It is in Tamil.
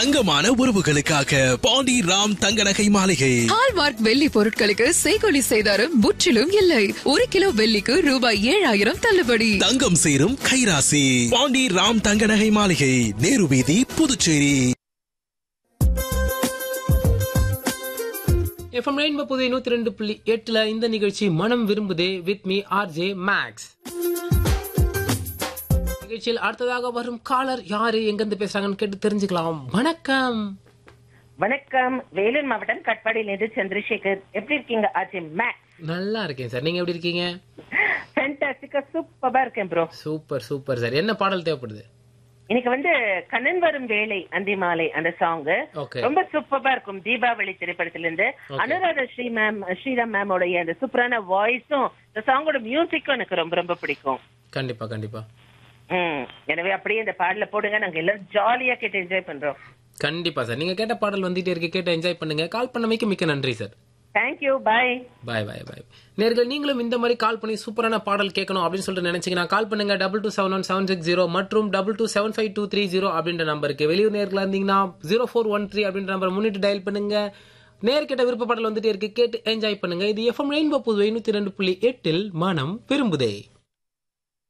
தங்கமான உறவுகளுக்காக பாண்டி ராம் தங்க நகை மாளிகை ஹால்மார்க் வெள்ளி பொருட்களுக்கு செய்கொலி செய்தாரும் முற்றிலும் இல்லை ஒரு கிலோ வெள்ளிக்கு ரூபாய் ஏழாயிரம் தள்ளுபடி தங்கம் சேரும் கைராசி பாண்டி ராம் தங்க நகை மாளிகை நேரு வீதி புதுச்சேரி எஃப்எம் ரெயின்போ புதிய நூத்தி ரெண்டு புள்ளி எட்டுல இந்த நிகழ்ச்சி மனம் விரும்புதே with me R J Max நிகழ்ச்சியில் அடுத்ததாக வரும் காலர் யாரு எங்கிருந்து பேசுறாங்கன்னு கேட்டு தெரிஞ்சுக்கலாம் வணக்கம் வணக்கம் வேலூர் மாவட்டம் கட்பாடியிலிருந்து சந்திரசேகர் எப்படி இருக்கீங்க ஆச்சி மேக்ஸ் நல்லா இருக்கேன் சார் நீங்க எப்படி இருக்கீங்க ஃபேண்டாஸ்டிக்கா சூப்பரா இருக்கேன் ப்ரோ சூப்பர் சூப்பர் சார் என்ன பாடல் தேவைப்படுது இன்னைக்கு வந்து கண்ணன் வரும் வேலை அந்தி மாலை அந்த சாங் Okay. ரொம்ப சூப்பரா இருக்கும் தீபாவளி திரைப்படத்திலிருந்து அனுராதா ஸ்ரீ மேம் ஸ்ரீராம் மேமோடைய அந்த சூப்பரான வாய்ஸும் இந்த சாங்கோட மியூசிக்கும் எனக்கு ரொம்ப ரொம்ப பிடிக்கும் கண்டிப்பா கண்டிப்பா ம் எனவே அப்படியே இந்த பாடல போடுங்க நாங்க எல்லாரும் ஜாலியா கேட்டு என்ஜாய் பண்றோம் கண்டிப்பா சார் நீங்க கேட்ட பாடல் வந்துட்டே இருக்கு கேட்டு என்ஜாய் பண்ணுங்க கால் பண்ணமைக்கு மிக்க நன்றி சார் தேங்க்யூ பாய் பாய் பாய் பாய் நேர்கள் நீங்களும் இந்த மாதிரி கால் பண்ணி சூப்பரான பாடல் கேட்கணும் அப்படின்னு சொல்லிட்டு நினைச்சீங்கன்னா கால் பண்ணுங்க double two seven one seven six zero மற்றும் double two seven five two three zero அப்படின்ற நம்பருக்கு வெளியூர் நேர்களா இருந்தீங்கன்னா ஜீரோ ஃபோர் ஒன் த்ரீ அப்படின்ற நம்பர் முன்னிட்டு டயல் பண்ணுங்க நேர் கேட்ட விருப்ப பாடல் வந்துட்டே இருக்கு கேட்டு என்ஜாய் பண்ணுங்க இது எஃப்எம் ரெயின்போ புதுவை நூத்தி ரெண்டு புள்ளி எட்டில் மனம் விரும்புதே